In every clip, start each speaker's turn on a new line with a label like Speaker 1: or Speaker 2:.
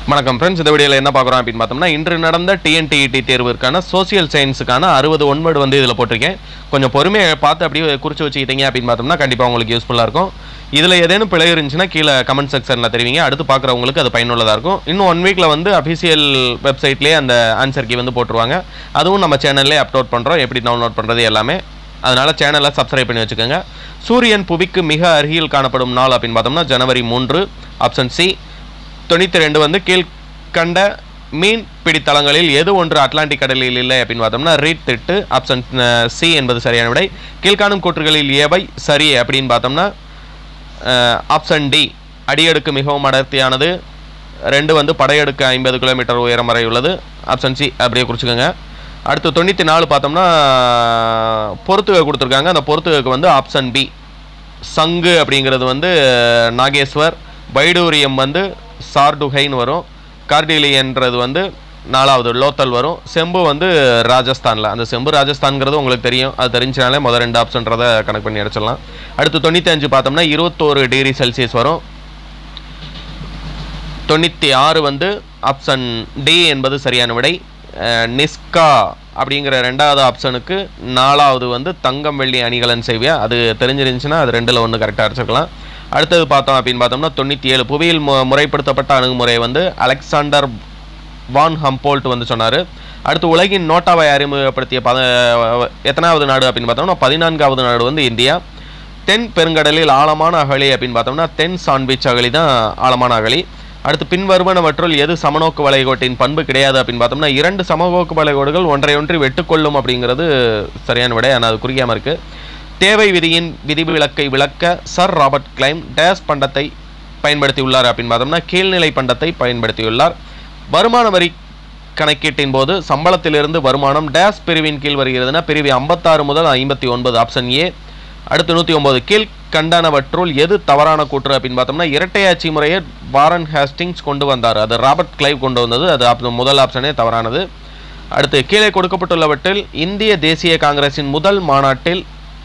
Speaker 1: வணக்கம் ஃப்ரெண்ட்ஸ் இந்த வீடியோவில் என்ன பார்க்குறோம் அப்படின்னு பார்த்தோம்னா இன்று நடந்த டிஎன்டிஇடி தேர்விற்கான சோசியல் சயின்ஸுக்கான அறுபது ஒன்பது வந்து இதில் போட்டிருக்கேன் கொஞ்சம் பொறுமையை பார்த்து அப்படியே குறித்து வச்சுக்கிட்டீங்க அப்படின்னு பார்த்தோம்னா கண்டிப்பாக உங்களுக்கு யூஸ்ஃபுல்லாக இருக்கும் இதில் ஏதேனும் பிழை இருந்துச்சுன்னா கீழே கமெண்ட் செக்ஷனில் தெரிவிங்க அடுத்து பார்க்குறவங்களுக்கு அது பயனுள்ளதாக இருக்கும் இன்னும் ஒன் வீக்கில் வந்து அஃபிஷியல் வெப்சைட்லேயே அந்த ஆன்சர் கீ வந்து போட்டுருவாங்க அதுவும் நம்ம சேனல்லே அப்லோட் பண்ணுறோம் எப்படி டவுன்லோட் பண்ணுறது எல்லாமே அதனால் சேனலை சப்ஸ்கிரைப் பண்ணி வச்சுக்கோங்க சூரியன் புவிக்கு மிக அருகில் காணப்படும் நாள் அப்படின்னு பார்த்தோம்னா ஜனவரி மூன்று ஆப்ஷன் சி தொண்ணூற்றி ரெண்டு வந்து கீழ்கண்ட மீன் பிடித்தளங்களில் எது ஒன்று அட்லாண்டிக் கடலில் இல்லை அப்படின்னு பார்த்தோம்னா ரீட் திட்டு ஆப்ஷன் சி என்பது சரியான விடை கீழ்காணும் கூற்றுகளில் எவை சரி அப்படின்னு பார்த்தோம்னா ஆப்ஷன் டி அடியடுக்கு மிகவும் அடர்த்தியானது ரெண்டு வந்து படையடுக்கு ஐம்பது கிலோமீட்டர் உயரம் வரை உள்ளது ஆப்ஷன் சி அப்படியே குறிச்சுக்கோங்க அடுத்து தொண்ணூற்றி நாலு பார்த்தோம்னா பொறுத்துகை கொடுத்துருக்காங்க அந்த பொறுத்துகைக்கு வந்து ஆப்ஷன் பி சங்கு அப்படிங்கிறது வந்து நாகேஸ்வர் பைடூரியம் வந்து சார்டுகைன்னு வரும் கார்டிலியன்றது வந்து நாலாவது லோத்தல் வரும் செம்பு வந்து ராஜஸ்தானில் அந்த செம்பு ராஜஸ்தான்ங்கிறது உங்களுக்கு தெரியும் அது தெரிஞ்சினாலே முதல் ரெண்டு ஆப்ஷன்றதை கணக்கு பண்ணி அடிச்சிடலாம் அடுத்து தொண்ணூற்றி அஞ்சு பார்த்தோம்னா இருபத்தோரு டிகிரி செல்சியஸ் வரும் தொண்ணூற்றி ஆறு வந்து ஆப்ஷன் டி என்பது சரியான விடை அஹ், நிஸ்கா அப்படிங்கிற ரெண்டாவது ஆப்ஷனுக்கு நாலாவது வந்து தங்கம் வெள்ளி அணிகலன் செய்வியா அது தெரிஞ்சிருந்துச்சுன்னா அது ரெண்டில் ஒன்று கரெக்டாக அடிச்சுக்கலாம் அடுத்தது பார்த்தோம் அப்படின்னு பார்த்தோம்னா தொண்ணூற்றி ஏழு புவியில் மு முறைப்படுத்தப்பட்ட அணுகுமுறை வந்து அலெக்சாண்டர் வான் ஹம்போல்ட் வந்து சொன்னார் அடுத்து உலகின் நோட்டாவை அறிமுகப்படுத்திய பத எத்தனாவது நாடு அப்படின்னு பார்த்தோம்னா பதினான்காவது நாடு வந்து இந்தியா தென் பெருங்கடலில் ஆழமான அகழி அப்படின்னு பார்த்தோம்னா தென் சாண்ட்விச் அகழி தான் ஆழமான அகழி அடுத்து பின்வருவனவற்றுள் எது சமநோக்கு வளைகோட்டின் பண்பு கிடையாது அப்படின்னு பார்த்தோம்னா இரண்டு சமநோக்கு வளைகோடுகள் ஒன்றையொன்றி வெட்டுக்கொள்ளும் அப்படிங்கிறது சரியான விடை ஆனால் அது குறிக்காமல் இருக்கு தேவை விதியின் விதிவிலக்கை விளக்க சர் ராபர்ட் கிளைம் டேஸ் பண்டத்தை பயன்படுத்தியுள்ளார் அப்படின்னு பார்த்தோம்னா கீழ்நிலை பண்டத்தை பயன்படுத்தியுள்ளார் வருமான வரி கணக்கீட்டின் போது சம்பளத்திலிருந்து வருமானம் டேஸ் பிரிவின் கீழ் வருகிறதுனா பிரிவு ஐம்பத்தாறு முதல் ஐம்பத்தி ஒன்பது ஆப்ஷன் ஏ அடுத்து நூற்றி ஒன்பது கீழ் கண்டனவற்றுள் எது தவறான கூற்று அப்படின்னு பார்த்தோம்னா இரட்டையாட்சி முறையை வாரன் ஹேஸ்டிங்ஸ் கொண்டு வந்தார் அது ராபர்ட் கிளைவ் கொண்டு வந்தது அது ஆப்~ முதல் ஆப்ஷனே தவறானது அடுத்து கீழே கொடுக்கப்பட்டுள்ளவற்றில் இந்திய தேசிய காங்கிரசின் முதல் மாநாட்டில்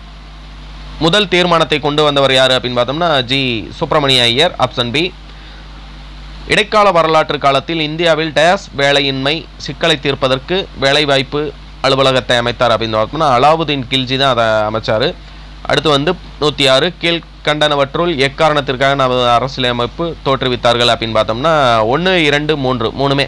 Speaker 1: முதல் தீர்மானத்தை கொண்டு வந்தவர் யார் அப்படின்னு பார்த்தோம்னா G Subramania Iyer option B இடைக்கால வரலாற்று காலத்தில் இந்தியாவில் டேஸ் வேலையின்மை சிக்கலை தீர்ப்பதற்கு வேலைவாய்ப்பு அலுவலகத்தை அமைத்தார் அப்படின்னு பார்த்தோம்னா அலாவுதீன் கில்ஜி தான் அதை அமைச்சார் அடுத்து வந்து நூற்றி ஆறு கீழ்கண்டனவற்றுள் எக்காரணத்திற்காக நமது அரசியலமைப்பு தோற்றுவித்தார்கள் அப்படின்னு பார்த்தோம்னா ஒன்று இரண்டு மூன்று மூணுமே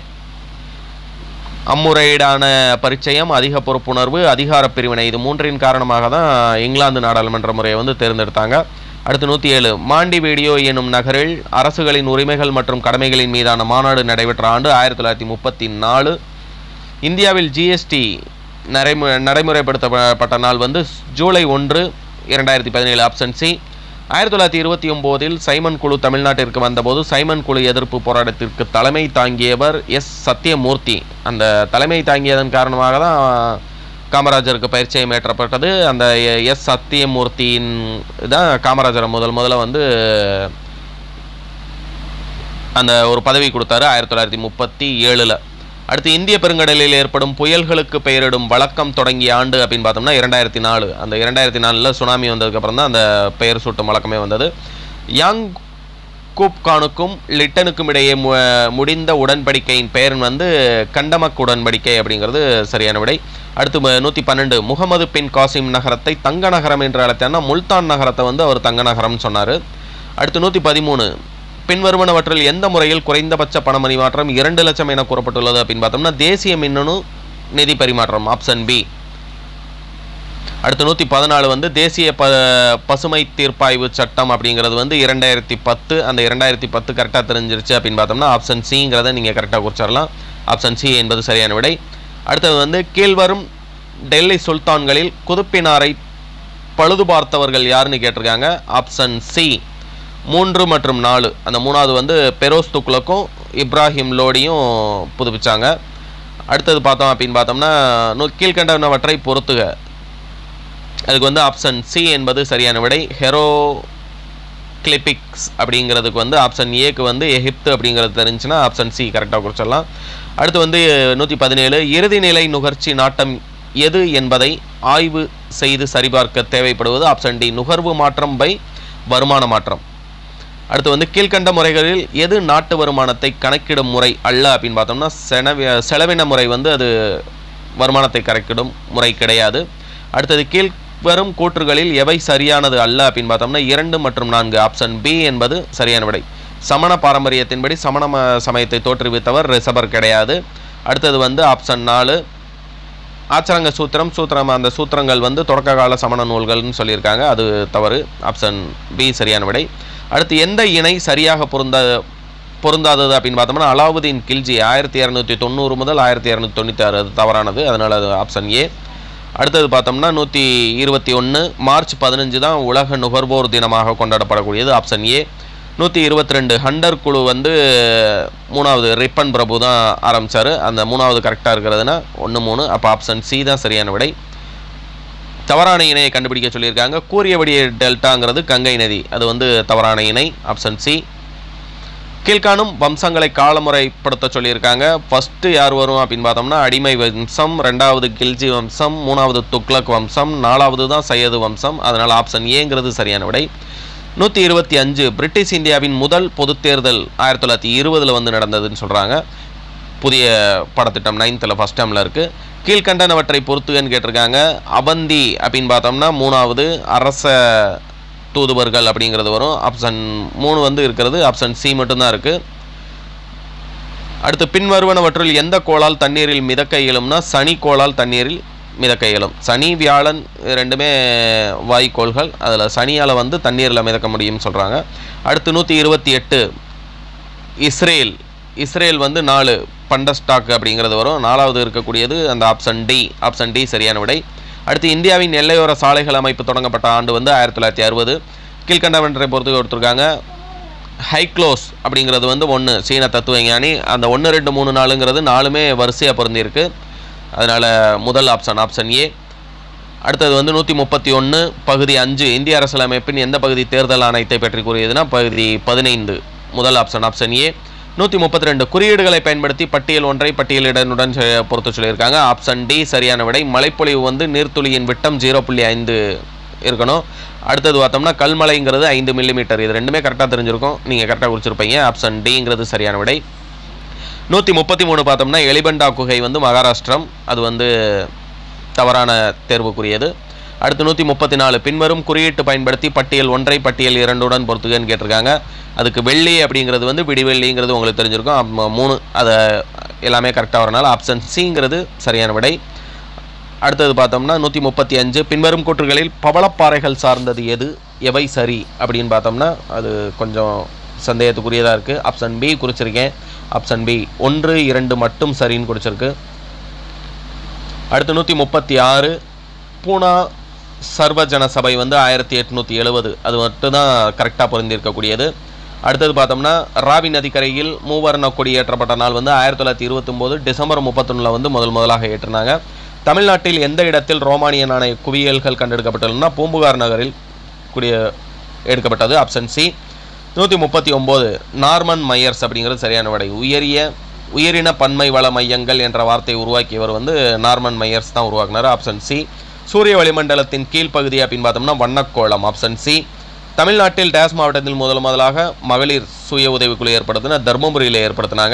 Speaker 1: அம்முறையீடான பரிச்சயம் அதிக பொறுப்புணர்வு அதிகார பிரிவினை இது மூன்றின் காரணமாக தான் இங்கிலாந்து நாடாளுமன்ற முறையை வந்து தேர்ந்தெடுத்தாங்க அடுத்து நூற்றி ஏழு மாண்டி வீடியோ எனும் நகரில் அரசுகளின் உரிமைகள் மற்றும் கடமைகளின் மீதான மாநாடு நடைபெற்ற ஆண்டு ஆயிரத்தி தொள்ளாயிரத்தி முப்பத்தி நாலு இந்தியாவில் ஜிஎஸ்டி நடைமு நடைமுறைப்படுத்தப்பட்ட நாள் வந்து ஜூலை ஒன்று இரண்டாயிரத்தி பதினேழு ஆப்ஷன் சி ஆயிரத்தி தொள்ளாயிரத்தி இருபத்தி ஒம்போதில் சைமன் குழு தமிழ்நாட்டிற்கு வந்தபோது சைமன் குழு எதிர்ப்பு போராட்டத்திற்கு தலைமை தாங்கியவர் எஸ் சத்யமூர்த்தி அந்த தலைமை தாங்கியதன் காரணமாக தான் காமராஜருக்கு பயிற்சியம் ஏற்றப்பட்டது அந்த எ- எஸ் சத்தியமூர்த்தியின் தான் காமராஜரை முதல் முதல்ல வந்து அந்த ஒரு பதவி கொடுத்தாரு ஆயிரத்தி தொள்ளாயிரத்தி முப்பத்தி ஏழில் அடுத்து இந்திய பெருங்கடலில் ஏற்படும் புயல்களுக்கு பெயரிடும் வழக்கம் தொடங்கிய ஆண்டு அப்படின்னு பார்த்தோம்னா இரண்டாயிரத்தி நாலு அந்த இரண்டாயிரத்தி நாலில் சுனாமி வந்ததுக்கப்புறம் தான் அந்த பெயர் சூட்டும் வழக்கமே வந்தது யாங் கூப்கானுக்கும் லிட்டனுக்கும் இடையே மு முடிந்த உடன்படிக்கையின் பெயர் வந்து கண்டமக் உடன்படிக்கை அப்படிங்கிறது சரியான விடை அடுத்து நூற்றி பன்னெண்டு முகமது பின் காசிம் நகரத்தை தங்க நகரம் என்று அழைத்தார்னா முல்தான் நகரத்தை வந்து அவர் தங்க நகரம்னு சொன்னார் அடுத்து நூற்றி பதிமூணு பின்வருவனவற்றில் எந்த முறையில் குறைந்தபட்ச பண பரிமாற்றம் இரண்டு லட்சம் என கூறப்பட்டுள்ளது அப்படின்னு பார்த்தோம்னா தேசிய மின்னணு நிதி பரிமாற்றம் ஆப்ஷன் பி அடுத்து நூற்றி பதினாலு வந்து தேசிய ப பசுமை தீர்ப்பாய்வு சட்டம் அப்படிங்கிறது வந்து இரண்டாயிரத்தி பத்து அந்த இரண்டாயிரத்தி பத்து கரெக்டாக தெரிஞ்சிருச்சு அப்படின்னு பார்த்தோம்னா ஆப்ஷன் சிங்கிறத நீங்கள் கரெக்டாக குறிச்சிடலாம் ஆப்ஷன் சி என்பது சரியான விடை அடுத்தது வந்து கீழ்வரும் டெல்லி சுல்தான்களில் குதுப்பினாரை பழுது பார்த்தவர்கள் யாருன்னு கேட்டிருக்காங்க ஆப்ஷன் சி மூன்று மற்றும் நாலு அந்த மூணாவது வந்து பெரோஸ் துக்ளக்கும் இப்ராஹிம் லோடியும் புதுப்பிச்சாங்க அடுத்தது பார்த்தோம் அப்படின்னு பார்த்தோம்னா நு- கீழ்க்கண்டனவற்றை பொறுத்துக அதுக்கு வந்து ஆப்ஷன் சி என்பது சரியான விடை ஹெரோ கிளிபிக்ஸ் அப்படிங்கிறதுக்கு வந்து ஆப்ஷன் ஏக்கு வந்து எகிப்து அப்படிங்கிறது தெரிஞ்சுன்னா ஆப்ஷன் சி கரெக்டாக குறிச்சிடலாம் அடுத்து வந்து நூற்றி பதினேழு இறுதிநிலை நுகர்ச்சி நாட்டம் எது என்பதை ஆய்வு செய்து சரிபார்க்க தேவைப்படுவது ஆப்ஷன் டி நுகர்வு மாற்றம் பை வருமான மாற்றம் அடுத்து வந்து கீழ்கண்ட முறைகளில் எது நாட்டு வருமானத்தை கணக்கிடும் முறை அல்ல அப்படின்னு பார்த்தோம்னா செலவி செலவின முறை வந்து அது வருமானத்தை கணக்கிடும் முறை கிடையாது அடுத்தது கீழ் வரும் கூற்றுகளில் எவை சரியானது அல்ல அப்படின்னு பார்த்தோம்னா இரண்டு மற்றும் நான்கு ஆப்ஷன் பி என்பது சரியான விடை சமண பாரம்பரியத்தின்படி சமண ம- சமயத்தை தோற்றுவித்தவர் ரிசபர் கிடையாது அடுத்தது வந்து ஆப்ஷன் நாலு ஆச்சரங்க சூத்திரம் சூத்திரம் அந்த சூத்திரங்கள் வந்து தொடக்க கால சமண நூல்கள்னு சொல்லியிருக்காங்க அது தவறு ஆப்ஷன் பி சரியான விடை அடுத்து எந்த இணை சரியாக பொருந்த பொருந்தாதது அப்படின்னு பார்த்தோம்னா அலாவுதீன் கில்ஜி ஆயிரத்தி இரநூத்தி தொண்ணூறு முதல் ஆயிரத்தி இரநூத்தி தொண்ணூற்றி ஆறு அது தவறானது அதனால் அது ஆப்ஷன் ஏ அடுத்தது பார்த்தோம்னா நூற்றி இருபத்தி ஒன்று மார்ச் பதினஞ்சு தான் உலக நுகர்வோர் தினமாக கொண்டாடப்படக்கூடியது ஆப்ஷன் ஏ நூற்றி இருபத்தி ரெண்டு ஹண்டர் குழு வந்து மூணாவது ரிப்பன் பிரபு தான் ஆரம்பித்தார் அந்த மூணாவது கரெக்டாக இருக்கிறதுனா ஒன்று மூணு அப்போ ஆப்ஷன் சி தான் சரியான விடை தவறான இணையை கண்டுபிடிக்க சொல்லியிருக்காங்க கூறியபடி டெல்டாங்கிறது கங்கை நதி அது வந்து தவறான இணை ஆப்ஷன் சி கீழ்காணும் வம்சங்களை காலமுறைப்படுத்த சொல்லியிருக்காங்க ஃபஸ்ட்டு யார் வரும் அப்படின்னு பார்த்தோம்னா அடிமை வம்சம் ரெண்டாவது கில்ஜி வம்சம் மூணாவது துக்ளக் வம்சம் நாலாவது தான் சையது வம்சம் அதனால் ஆப்ஷன் ஏங்கிறது சரியான விடை நூற்றி இருபத்தி அஞ்சு பிரிட்டிஷ் இந்தியாவின் முதல் பொதுத் தேர்தல் ஆயிரத்தி தொள்ளாயிரத்தி இருபதில் வந்து நடந்ததுன்னு சொல்கிறாங்க புதிய படத்திட்டம் நைன்த்தில் ஃபஸ்ட் டைமில் இருக்குது கீழ்கண்டனவற்றை பொறுத்துகன்னு கேட்டிருக்காங்க அவந்தி அப்படின்னு பார்த்தோம்னா மூணாவது அரச தூதுவர்கள் அப்படிங்கிறது வரும் ஆப்ஷன் மூணு வந்து இருக்கிறது ஆப்ஷன் சி மட்டும்தான் இருக்குது அடுத்து பின்வருவனவற்றில் எந்த கோளால் தண்ணீரில் மிதக்க இயலும்னா சனி கோளால் தண்ணீரில் மிதக்க இயலும் சனி வியாழன் இது ரெண்டுமே வாய்க்கோள்கள் அதில் சனியால் வந்து தண்ணீரில் மிதக்க முடியும்னு சொல்கிறாங்க அடுத்து நூற்றி இருபத்தி எட்டு இஸ்ரேல் இஸ்ரேல் வந்து நாலு பண்டஸ்டாக் அப்படிங்கிறது வரும் நாலாவது இருக்கக்கூடியது அந்த ஆப்ஷன் டி ஆப்ஷன் டி சரியான விடை அடுத்து இந்தியாவின் எல்லையோர சாலைகள் அமைப்பு தொடங்கப்பட்ட ஆண்டு வந்து ஆயிரத்தி தொள்ளாயிரத்தி அறுபது கீழ்கண்டவற்றை பொறுத்து கொடுத்துருக்காங்க ஹைக்ளோஸ் அப்படிங்கிறது வந்து ஒன்று சீன தத்துவ ஞானி அந்த ஒன்று ரெண்டு மூணு நாலுங்கிறது நாலுமே வரிசையாக பொருந்திருக்கு அதனால் முதல் ஆப்ஷன் ஆப்ஷன் ஏ அடுத்தது வந்து நூற்றி முப்பத்தி ஒன்று பகுதி அஞ்சு இந்திய அரசியலமைப்பின் எந்த பகுதி தேர்தல் ஆணையத்தை பற்றி கூறியதுன்னா பகுதி பதினைந்து முதல் ஆப்ஷன் ஆப்ஷன் ஏ நூற்றி முப்பத்தி ரெண்டு குறியீடுகளை பயன்படுத்தி பட்டியல் ஒன்றை பட்டியலிடனுடன் செ- பொறுத்து சொல்லியிருக்காங்க ஆப்ஷன் டி சரியான விடை மழைப்பொழிவு வந்து நீர்த்துளியின் விட்டம் ஜீரோ புள்ளி ஐந்து இருக்கணும் அடுத்தது பார்த்தோம்னா கல்மலைங்கிறது ஐந்து மில்லிமீட்டர் இது ரெண்டுமே கரெக்டாக தெரிஞ்சிருக்கும் நீங்கள் கரெக்டாக குறிச்சிருப்பீங்க ஆப்ஷன் டிங்கிறது சரியான விடை நூற்றி முப்பத்தி மூணு பார்த்தோம்னா எலிபெண்டா குகை வந்து மகாராஷ்டிரம் அது வந்து தவறான தேர்வுக்குரியது அடுத்து நூற்றி முப்பத்தி நாலு பின்வரும் குறியீட்டு பயன்படுத்தி பட்டியல் ஒன்றை பட்டியல் இரண்டுடன் பொறுத்துகன்னு கேட்டிருக்காங்க அதுக்கு வெள்ளி அப்படிங்கிறது வந்து விடிவெள்ளிங்கிறது உங்களுக்கு தெரிஞ்சிருக்கும் அப்ப மூணு அதை எல்லாமே கரெக்டாக வரனால ஆப்ஷன் சிங்கிறது சரியான விடை அடுத்தது பார்த்தோம்னா நூற்றி முப்பத்தி அஞ்சு பின்வரும் கூற்றுகளில் பவளப்பாறைகள் சார்ந்தது எது எவை சரி அப்படின்னு பார்த்தோம்னா அது கொஞ்சம் சந்தேகத்துக்குரியதாக இருக்குது ஆப்ஷன் பி குறிச்சிருக்கேன் ஆப்ஷன் பி ஒன்று இரண்டு மட்டும் சரின்னு குறிச்சிருக்கு அடுத்து நூற்றி முப்பத்தி ஆறு பூனா சர்வஜன சபை வந்து ஆயிரத்தி எட்நூற்றி எழுபது அது மட்டும்தான் கரெக்டாக பொருந்திருக்கக்கூடியது அடுத்தது பார்த்தோம்னா ராவி நதிக்கரையில் மூவர்ண கொடி ஏற்றப்பட்ட நாள் வந்து ஆயிரத்தி தொள்ளாயிரத்தி இருபத்தொம்போது டிசம்பர் முப்பத்தொன்னில் வந்து முதல் முதலாக ஏற்றினாங்க தமிழ்நாட்டில் எந்த இடத்தில் ரோமானிய நாணய குவியல்கள் கண்டெடுக்கப்பட்டுள்ளன பூம்புகார் நகரில் குடிய எடுக்கப்பட்டது ஆப்ஷன் சி நூற்றி முப்பத்தி ஒம்பது நார்மன் மையர்ஸ் அப்படிங்கிறது சரியான விடை உயரிய உயரின பன்மை வள மையங்கள் என்ற வார்த்தையை உருவாக்கியவர் வந்து நார்மன் மையர்ஸ் தான் உருவாக்குனார் ஆப்ஷன் சி சூரிய வளிமண்டலத்தின் கீழ்ப்பகுதி அப்படின்னு பார்த்தோம்னா வண்ணக்கோளம் ஆப்ஷன் சி தமிழ்நாட்டில் டேஸ் மாவட்டத்தில் முதல் முதலாக மகளிர் சுய உதவிக்குழு ஏற்படுத்தின தர்மபுரியில் ஏற்படுத்தினாங்க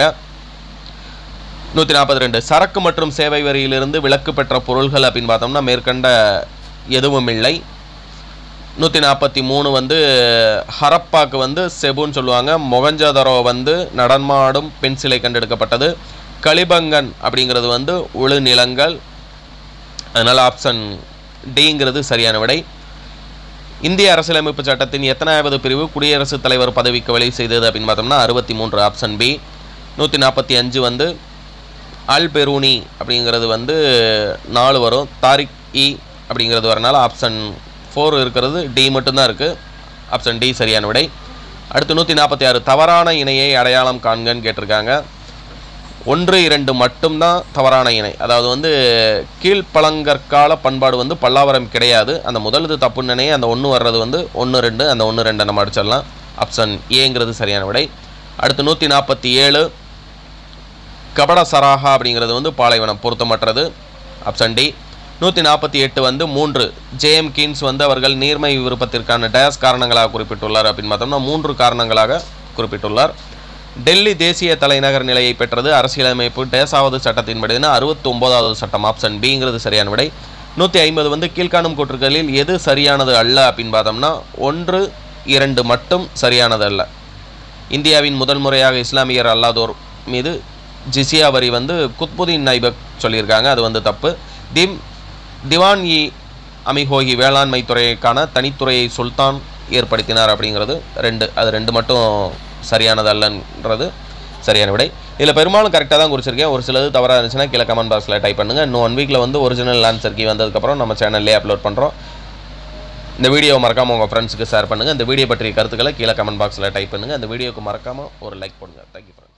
Speaker 1: நூற்றி நாற்பத்தி ரெண்டு சரக்கு மற்றும் சேவை வரியிலிருந்து விலக்கு பெற்ற பொருள்கள் அப்படின்னு பார்த்தோம்னா மேற்கண்ட எதுவும் இல்லை நூற்றி நாற்பத்தி மூணு வந்து ஹரப்பாக்கு வந்து செபுன்னு சொல்லுவாங்க மொகஞ்சதரோ வந்து நடன்மாடும் பெண் சிலை கண்டெடுக்கப்பட்டது கலிபங்கன் அப்படிங்கிறது வந்து உழு நிலங்கள் அதனால் ஆப்ஷன் டிங்கிறது சரியான விடை இந்திய அரசியலமைப்பு சட்டத்தின் எத்தனாவது பிரிவு குடியரசுத் தலைவர் பதவிக்கு வழி செய்தது அப்படின்னு பார்த்தோம்னா அறுபத்தி மூன்று ஆப்ஷன் பி நூற்றி நாற்பத்தி அஞ்சு வந்து அல் பெரூனி அப்படிங்கிறது வந்து நாலு வரும் தாரிக் இ அப்படிங்கிறது வரனால ஆப்ஷன் ஃபோர் இருக்கிறது டி மட்டும்தான் இருக்குது ஆப்ஷன் டி சரியான விடை அடுத்து நூற்றி நாற்பத்தி ஆறு தவறான இணையை அடையாளம் காண்கன்னு கேட்டிருக்காங்க ஒன்று இரண்டு மட்டும்தான் தவறான இணை அதாவது வந்து கீழ்ப்பழங்கற்கால பண்பாடு வந்து பல்லாவரம் கிடையாது அந்த முதல் இது தப்புன்னு நினைய அந்த ஒன்று வர்றது வந்து ஒன்று ரெண்டு அந்த ஒன்று ரெண்டை நம்ம அடிச்சிடலாம் ஆப்ஷன் ஏங்கிறது சரியான விடை அடுத்து நூற்றி நாற்பத்தி ஏழு கபட சராஹா அப்படிங்கிறது வந்து பாலைவனம் பொருத்தமற்றது ஆப்ஷன் டி நூற்றி நாற்பத்தி எட்டு வந்து மூன்று ஜேஎம் கீன்ஸ் வந்து அவர்கள் நீர்மை விருப்பத்திற்கான டேஸ் காரணங்களாக குறிப்பிட்டுள்ளார் அப்படின்னு பார்த்தோம்னா மூன்று காரணங்களாக குறிப்பிட்டுள்ளார் டெல்லி தேசிய தலைநகர் நிலையை பெற்றது அரசியலமைப்பு டேசாவது சட்டத்தின்படினா அறுபத்தி ஒன்பதாவது சட்டம் ஆப்ஷன் பிங்கிறது சரியான விடை நூற்றி ஐம்பது வந்து கீழ்காணும் கூற்றுக்களில் எது சரியானது அல்ல அப்படின்னு பார்த்தோம்னா ஒன்று இரண்டு மட்டும் சரியானது அல்ல இந்தியாவின் முதல் முறையாக இஸ்லாமியர் அல்லாதோர் மீது ஜிசியா வரி வந்து குத்புதீன் நைபக் சொல்லியிருக்காங்க அது வந்து தப்பு திம் திவான் இ அமிஹோகி வேளாண்மை துறைக்கான தனித்துறையை சுல்தான் ஏற்படுத்தினார் அப்படிங்கிறது ரெண்டு அது ரெண்டு மட்டும் சரியானது அல்லன்றது சரியான விடை இதில் பெரும்பாலும் கரெக்டாக தான் குறிச்சிருக்கேன் ஒரு சிலது தவறாக இருந்துச்சுன்னா கீழே கமெண்ட் பாக்ஸில் டைப் பண்ணுங்கள் இன்னும் ஒன் வீக்கில் வந்து ஒரிஜினல் ஆன்சர் கீ வந்ததுக்கப்புறம் நம்ம சேனல்லே அப்லோட் பண்ணுறோம் இந்த வீடியோ மறக்காமல் உங்கள் ஃப்ரெண்ட்ஸுக்கு ஷேர் பண்ணுங்கள் இந்த வீடியோ பற்றிய கருத்துக்களை கீழே கமெண்ட் பாக்ஸில் டைப் பண்ணுங்கள் இந்த வீடியோக்கு மறக்காமல் ஒரு லைக் பண்ணுங்கள் தேங்க்யூ ஃப்ரெண்ட்ஸ்